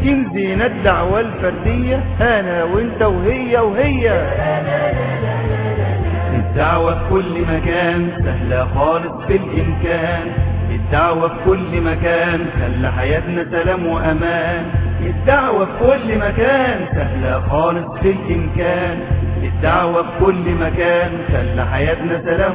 تنزينا الدعوة الفردية أنا وانت وهي وهي الدعوة في كل مكان سهلة خالص بالإمكان الدعوة في كل مكان خلى حياتنا سلام وأمان الدعوة في كل مكان سهلة خالص بالإمكان الدعوة في كل مكان خلى حياتنا سلام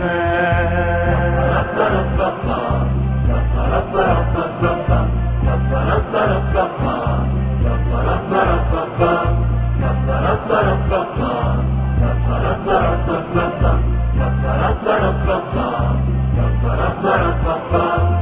وأمان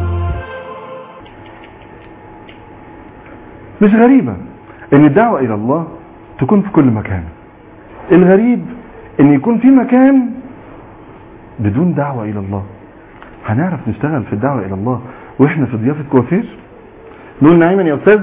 مش غريبة ان الدعوة الى الله تكون في كل مكان الغريب ان يكون في مكان بدون دعوة الى الله هنعرف نشتغل في الدعوة الى الله واحنا في ضيافة كوافير نقول نعيما يا استاذ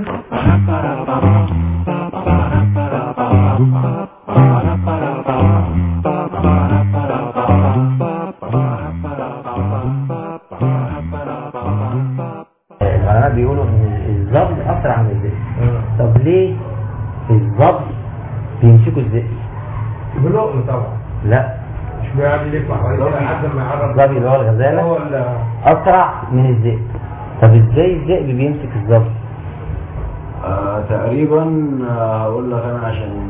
العلماء بيقولوا ان الظبي اسرع من الذئب طب ليه الظبي بيمسكوا الذئب بلقم طبعا لا مش بيقعد يلف حوالين لحد ما يعرف الظبي اللي هو الغزاله هو ولا اسرع من الذئب طب ازاي الذئب بيمسك الظبي آه تقريبا آه، هقول لك انا عشان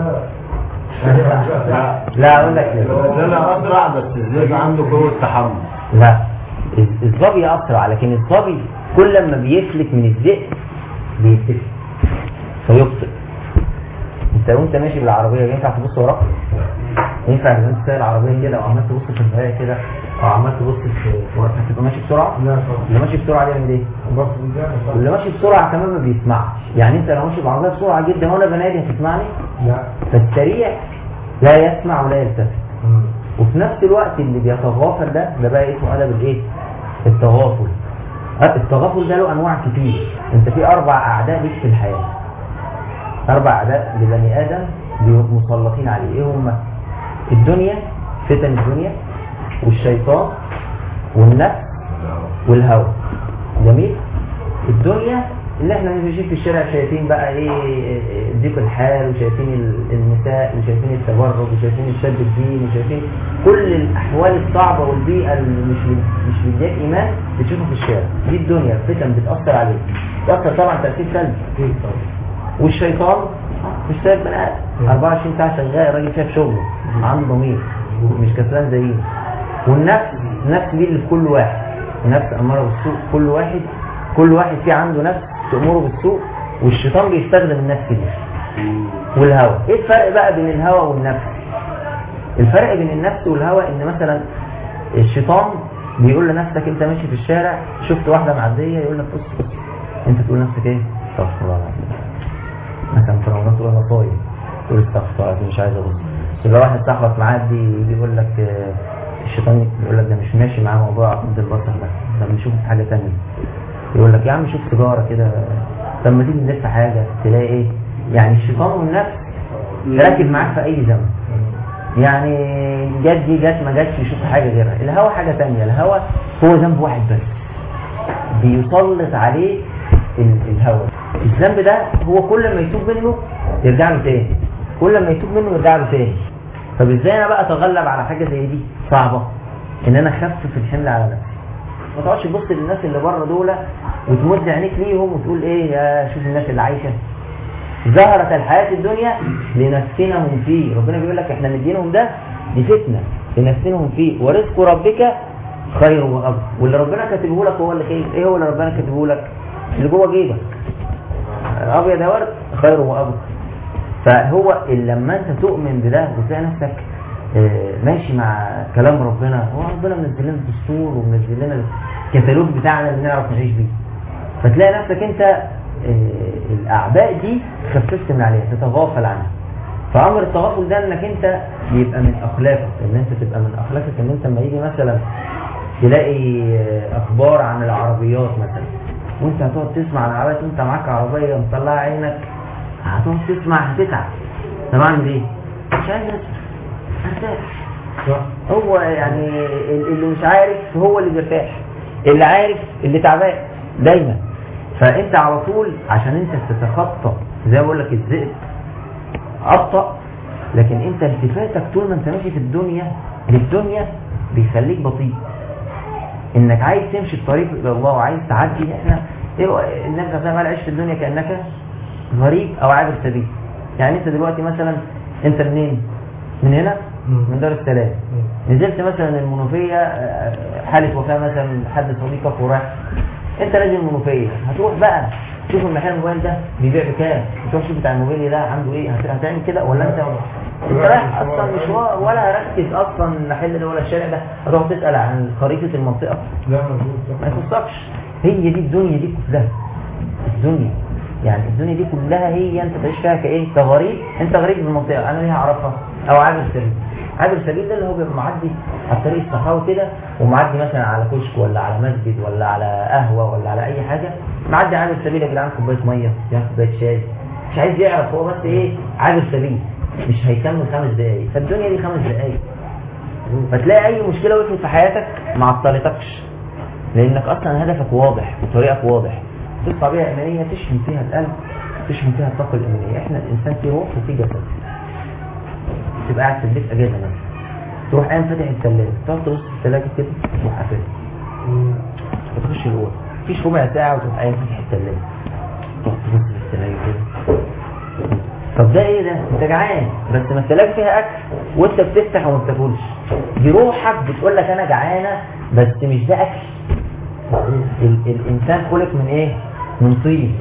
لا لا اقول لك ليه الغزاله اسرع بس الذئب عنده قوه تحمل لا الز- الظبي اسرع لكن الظبي كل ما بيفلت من الذئب بيتفل فيبطئ انت وانت ماشي بالعربيه ينفع تبص وراك ينفع لو انت سايق العربيه كده وعمال تبص في الزوايا كده او عمال تبص في وراك هتبقى ماشي بسرعه لا طبعا اللي ماشي بسرعه بيعمل ايه بص قدام واللي ماشي بسرعه كمان ما بيسمعش يعني انت لو ماشي بعربيه بسرعه جدا وانا بنادي هتسمعني لا فالسريع لا يسمع ولا يلتفت مم. وفي نفس الوقت اللي بيتغافل ده ده بقى اسمه ادب الايه التغافل أه، التغافل ده له انواع كتير انت في اربع اعداء ليك في الحياه اربع اعداء لبني ادم بيبقوا مسلطين عليه ايه هم الدنيا فتن الدنيا والشيطان والنفس والهوى جميل الدنيا اللي احنا ماشيين في الشارع شايفين بقى ايه إيه، ضيق الحال وشايفين ال- النساء وشايفين التبرج وشايفين الشد الدين وشايفين كل الاحوال الصعبه والبيئه اللي مش بت- مش بتديك ايمان بتشوفها في الشارع دي الدنيا الفتن بتاثر عليك بتاثر طبعا تاثير سلبي اكيد طبعا والشيطان مش سايب بني ادم 24 ساعه شغال الراجل شايف شغله عنده ضمير مش كسلان زينا والنفس النفس دي اللي في كل واحد النفس اماره بالسوء كل واحد كل واحد فيه عنده نفس تامره بالسوء والشيطان بيستخدم النفس دي والهوى ايه الفرق بقى بين الهوى والنفس الفرق بين النفس والهوى ان مثلا الشيطان بيقول لنفسك انت ماشي في الشارع شفت واحده معديه يقول لك بص بص انت تقول لنفسك ايه استغفر الله العظيم مثلا في رمضان تقول انا صايم تقول استغفر الله مش عايز ابص يبقى واحد صاحبك معدي يجي يقول لك آه، الشيطان يقول لك ده مش ماشي معاه موضوع عقد البصر ده ده بنشوف حاجه ثانيه يقول لك يا عم شوف سيجاره كده طب ما تيجي نلف حاجه تلاقي ايه يعني الشيطان والنفس راكب معاك في اي زمن يعني جت دي جت ما جاتش يشوف حاجه غيرها الهوى حاجه ثانيه الهوى هو ذنب واحد بس بيسلط عليه ال- الهوى الذنب ده هو كل ما يتوب منه يرجع له تاني كل ما يتوب منه يرجع له تاني طب ازاي انا بقى اتغلب على حاجه زي دي صعبه ان انا اخفف الحمل على نفسي ما تقعدش تبص للناس اللي بره دول وتمد عينيك ليهم وتقول ايه يا شوف الناس اللي عايشه ظهرت الحياة الدنيا لنفتنهم فيه ربنا بيقول لك احنا مدينهم ده دي فتنة لنفتنهم فيه ورزق ربك خير وأبقى واللي ربنا كاتبه لك هو اللي خير ايه هو اللي ربنا كاتبه لك اللي جوه جيبك ابيض يا ورد خير وأبقى فهو اللي لما انت تؤمن بده وتلاقي نفسك آه، ماشي مع كلام ربنا هو ربنا منزل لنا الدستور ومنزل لنا الكتالوج بتاعنا اللي نعرف نعيش بيه فتلاقي نفسك انت آه، الاعباء دي خففت من عليها تتغافل عنها فامر التغافل ده انك انت يبقى من اخلاقك ان انت تبقى من اخلاقك ان انت لما يجي مثلا تلاقي آه، اخبار عن العربيات مثلا وانت هتقعد تسمع عن العربيات وانت معاك عربيه مطلعه عينك هتقعد تسمع هتتعب طب اعمل ايه؟ مش عايز اسمع ارتاح هو يعني ال- اللي مش عارف هو اللي بيرتاح اللي عارف اللي تعبان دايما فانت على طول عشان انت تتخطى زي ما بقول لك الذئب ابطا لكن انت التفاتك طول ما انت ماشي في الدنيا للدنيا بيخليك بطيء انك عايز تمشي الطريق الى الله وعايز تعدي احنا ايه النبي صلى الله عليه وسلم عيش في الدنيا كانك غريب او عابر سبيل يعني انت دلوقتي مثلا انت منين من هنا من دار السلام نزلت مثلا المنوفيه آه، حاله وفاه مثلا حد صديقك وراح انت نازل المنوفيه هتروح بقى تشوف المحل الموبايل ده بيبيع بكام تروح تشوف بتاع الموبايل ده عنده ايه هت- هتعمل كده ولا انت انت رايح اصلا مشوار ولا هركز اصلا المحل ده ولا الشارع ده هتروح تسال عن خريطه المنطقه لا مظبوط ما يخصكش هي دي الدنيا دي كلها الدنيا يعني الدنيا دي كلها هي انت تعيش فيها كايه كغريب انت غريب في المنطقه انا ليه هعرفها او عابر سبيل عابر سبيل ده اللي هو بيبقى معدي على الطريق الصحراوي كده ومعدي مثلا على كشك ولا على مسجد ولا على قهوه ولا على اي حاجه معدي عابر سبيل يا جدعان كوبايه ميه يا كوبايه شاي مش عايز يعرف هو بس ايه عابر سبيل مش هيكمل خمس دقايق فالدنيا دي خمس دقايق فتلاقي اي مشكله وقفت في حياتك ما عطلتكش لانك اصلا هدفك واضح وطريقك واضح تطلع بيها ايمانيه تشحن فيها القلب تشحن فيها الطاقه الايمانيه احنا الانسان فيه روح وفيه جسد تبقى قاعد في البيت اجازه مثلا تروح قايم فاتح الثلاجه تقعد تبص في الثلاجه كده تروح قافلها وتخش جوه مفيش ربع ساعه وتروح قايم فاتح الثلاجه تقعد تبص في الثلاجه كده طب ده ايه ده انت جعان بس ما الثلاجه فيها اكل وانت بتفتح وما بتاكلش دي روحك بتقول لك انا جعانه بس مش ده اكل ال- الانسان خلق من ايه من طين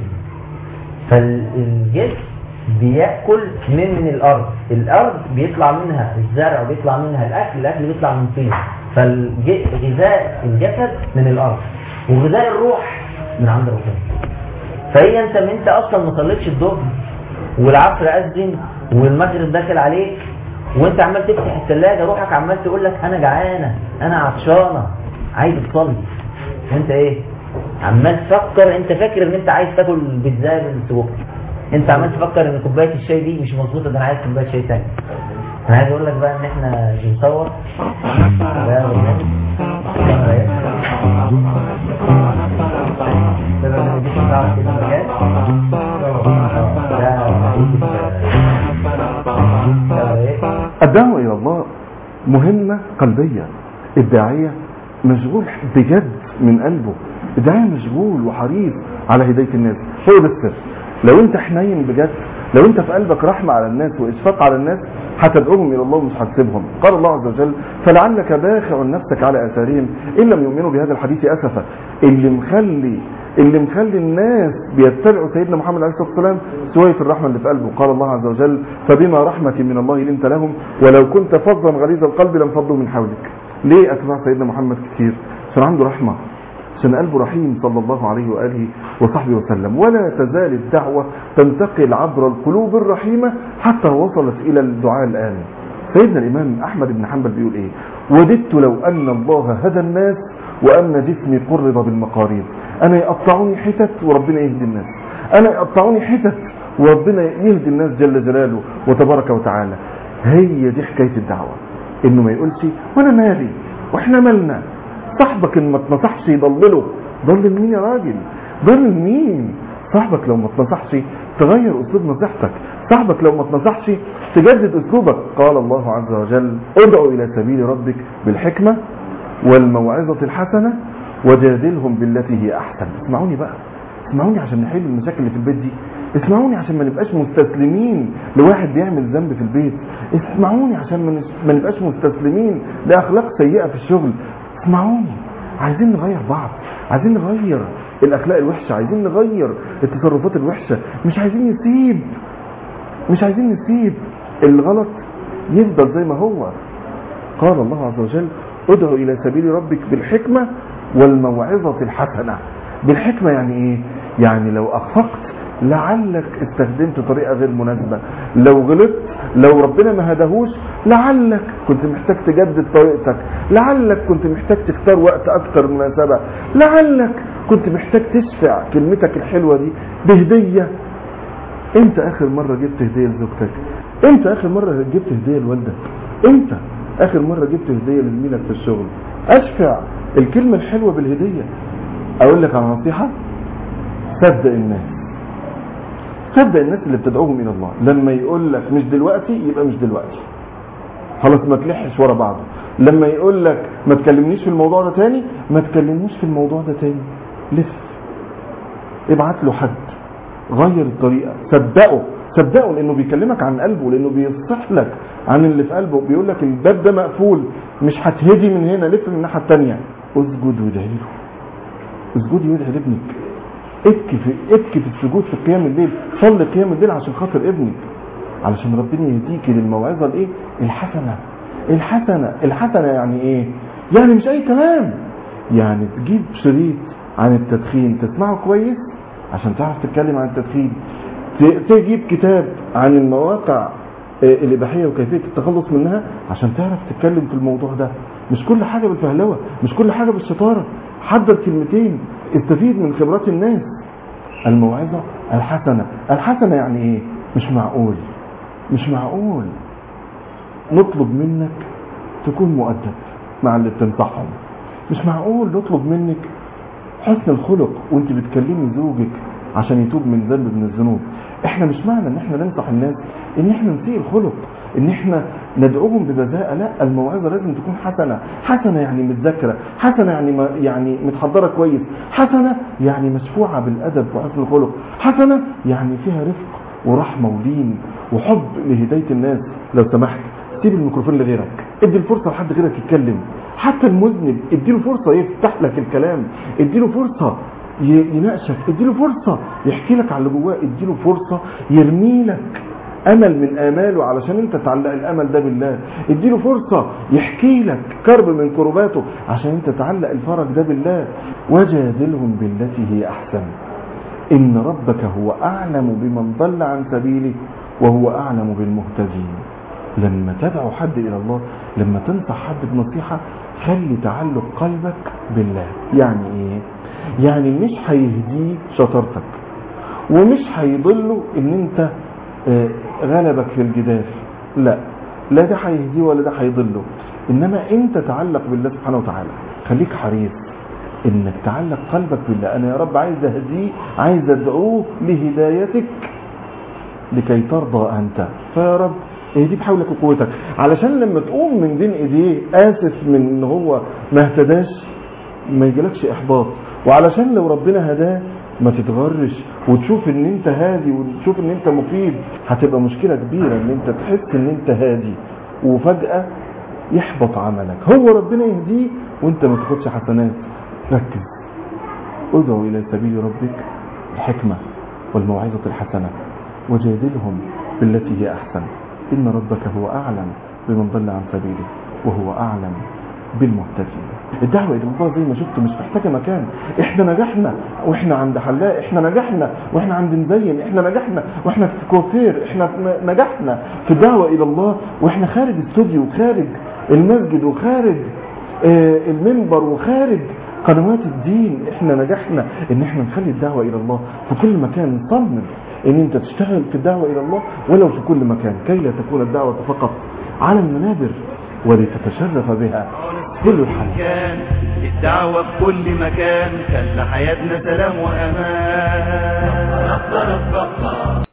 فالجسم بياكل من من الارض الارض بيطلع منها الزرع وبيطلع منها الاكل الاكل بيطلع من طين فالغذاء الجسد من الارض وغذاء الروح من عند ربنا فهي انت من انت اصلا ما صليتش الظهر والعصر اذن والمغرب داخل عليك وانت عمال تفتح الثلاجه روحك عمال تقول لك انا جعانه انا عطشانه عايز تصلي وانت ايه عمال تفكر انت فاكر ان انت عايز تاكل بيتزا بالسجق انت عمال تفكر ان كوبايه الشاي دي مش مظبوطه ده انا عايز كوبايه شاي تاني انا عايز اقول لك بقى ان احنا بنصور ده برنامج كاميرا ايه؟ ده برنامج اسمه تعرف كده مجال ده كاميرا ايه؟ الدعوة إلى الله مهمة قلبية الداعية مشغول بجد من قلبه الداعية مشغول وحريص على هداية الناس هو ده السر لو انت حنين بجد لو انت في قلبك رحمة على الناس وإشفاق على الناس هتدعوهم إلى الله ومش هتسيبهم قال الله عز وجل فلعلك باخع نفسك على آثارهم إن لم يؤمنوا بهذا الحديث أسفا اللي مخلي اللي مخلي الناس بيتبعوا سيدنا محمد عليه الصلاة والسلام سوية الرحمة اللي في قلبه قال الله عز وجل فبما رحمة من الله لنت لهم ولو كنت فظا غليظ القلب لانفضوا من حولك ليه أتباع سيدنا محمد كتير عشان عنده رحمة عشان قلبه رحيم صلى الله عليه وآله وصحبه وسلم ولا تزال الدعوة تنتقل عبر القلوب الرحيمة حتى وصلت إلى الدعاء الآن سيدنا الإمام أحمد بن حنبل بيقول إيه وددت لو أن الله هدى الناس وأن جسمي قرب بالمقاريض أنا يقطعوني حتت وربنا يهدي الناس أنا يقطعوني حتت وربنا يهدي الناس جل جلاله وتبارك وتعالى هي دي حكاية الدعوة إنه ما يقولش وأنا مالي وإحنا مالنا صاحبك إن ما تنصحش يضلله ضلل مين يا راجل ضلل مين صاحبك لو ما تنصحش تغير أسلوب نصيحتك صاحبك لو ما تنصحش تجدد أسلوبك قال الله عز وجل ادعو إلى سبيل ربك بالحكمة والموعظة الحسنة وجادلهم بالتي هي أحسن اسمعوني بقى اسمعوني عشان نحل المشاكل اللي في البيت دي اسمعوني عشان ما نبقاش مستسلمين لواحد بيعمل ذنب في البيت اسمعوني عشان ما نس- ما نبقاش مستسلمين لأخلاق سيئة في الشغل اسمعوني عايزين نغير بعض عايزين نغير الأخلاق الوحشة عايزين نغير التصرفات الوحشة مش عايزين نسيب مش عايزين نسيب الغلط يفضل زي ما هو قال الله عز وجل ادعو إلى سبيل ربك بالحكمة والموعظة الحسنة بالحكمة يعني ايه يعني لو اخفقت لعلك استخدمت طريقة غير مناسبة لو غلطت لو ربنا ما هداهوش لعلك كنت محتاج تجدد طريقتك لعلك كنت محتاج تختار وقت اكتر مناسبة لعلك كنت محتاج تشفع كلمتك الحلوة دي بهدية انت اخر مرة جبت هدية لزوجتك انت اخر مرة جبت هدية لوالدك انت اخر مرة جبت هدية لزميلك في الشغل اشفع الكلمة الحلوة بالهدية اقول لك على نصيحة صدق الناس صدق الناس اللي بتدعوهم الى الله لما يقول لك مش دلوقتي يبقى مش دلوقتي خلاص ما تلحش ورا بعضه لما يقول لك ما تكلمنيش في الموضوع ده تاني ما تكلموش في الموضوع ده تاني لف ابعت له حد غير الطريقه صدقه صدقه لانه بيكلمك عن قلبه لانه بيصح لك عن اللي في قلبه بيقول لك الباب ده مقفول مش هتهدي من هنا لف من الناحيه الثانيه اسجد وادعي له اسجدي وادعي لابنك ابكي في ابكي في السجود في قيام الليل صلي قيام الليل عشان خاطر ابنك علشان ربنا يهديكي للموعظه الايه الحسنه الحسنه الحسنه يعني ايه يعني مش اي كلام يعني تجيب شريط عن التدخين تسمعه كويس عشان تعرف تتكلم عن التدخين ت- تجيب كتاب عن المواقع آه، الإباحية وكيفية التخلص منها عشان تعرف تتكلم في الموضوع ده مش كل حاجة بالفهلوة مش كل حاجة بالشطارة حضر كلمتين استفيد من خبرات الناس الموعظة الحسنة الحسنة يعني ايه مش معقول مش معقول نطلب منك تكون مؤدب مع اللي بتنصحهم مش معقول نطلب منك حسن الخلق وانت بتكلمي زوجك عشان يتوب من ذنب من الذنوب احنا مش معنى ان احنا ننصح الناس ان احنا نسيء الخلق ان احنا ندعوهم ببذاءة لا الموعظة لازم تكون حسنة حسنة يعني متذكرة حسنة يعني ما يعني متحضرة كويس حسنة يعني مشفوعة بالأدب وحسن الخلق حسنة يعني فيها رفق ورحمة ولين وحب لهداية الناس لو سمحت سيب الميكروفون لغيرك ادي الفرصة لحد غيرك يتكلم حتى المذنب اديله فرصة يفتح لك الكلام اديله فرصة ي- يناقشك اديله فرصة يحكي لك على اللي جواه اديله فرصة يرمي لك امل من اماله علشان انت تعلق الامل ده بالله اديله فرصة يحكي لك كرب من كرباته عشان انت تعلق الفرج ده بالله وجادلهم بالتي هي احسن ان ربك هو اعلم بمن ضل عن سبيله وهو اعلم بالمهتدين لما تدعو حد الى الله لما تنصح حد بنصيحة خلي تعلق قلبك بالله يعني ايه يعني مش هيهديه شطارتك ومش هيضله ان انت آه، غلبك في الجدال لا لا ده هيهديه ولا ده هيضله انما انت تعلق بالله سبحانه وتعالى خليك حريص انك تعلق قلبك بالله انا يا رب عايز اهديه عايز ادعوه لهدايتك لكي ترضى انت فيا رب اهديه بحولك وقوتك علشان لما تقوم من بين ايديه اسف من ان هو ما اهتداش ما يجيلكش احباط وعلشان لو ربنا هداه ما تتغرش وتشوف ان انت هادي وتشوف ان انت مفيد هتبقى مشكلة كبيرة ان انت تحس ان انت هادي وفجأة يحبط عملك هو ربنا يهديه وانت ما تاخدش حسنات ركز ادعو الى سبيل ربك الحكمة والموعظة الحسنة وجادلهم بالتي هي احسن ان ربك هو اعلم بمن ضل عن سبيله وهو اعلم بالمهتدين الدعوة إلى الله زي ما شفتوا مش محتاجة مكان احنا نجحنا واحنا عند حلاق احنا نجحنا واحنا عند مزين احنا نجحنا واحنا في كوافير احنا نجحنا في الدعوة إلى الله واحنا خارج الاستوديو وخارج المسجد وخارج آه، المنبر وخارج قنوات الدين احنا نجحنا ان احنا نخلي الدعوة الى الله في كل مكان نصمم ان انت تشتغل في الدعوة الى الله ولو في كل مكان كي لا تكون الدعوة فقط على المنابر ولتتشرف بها كل الحياة مكان الدعوة في كل مكان خلى حياتنا سلام وأمان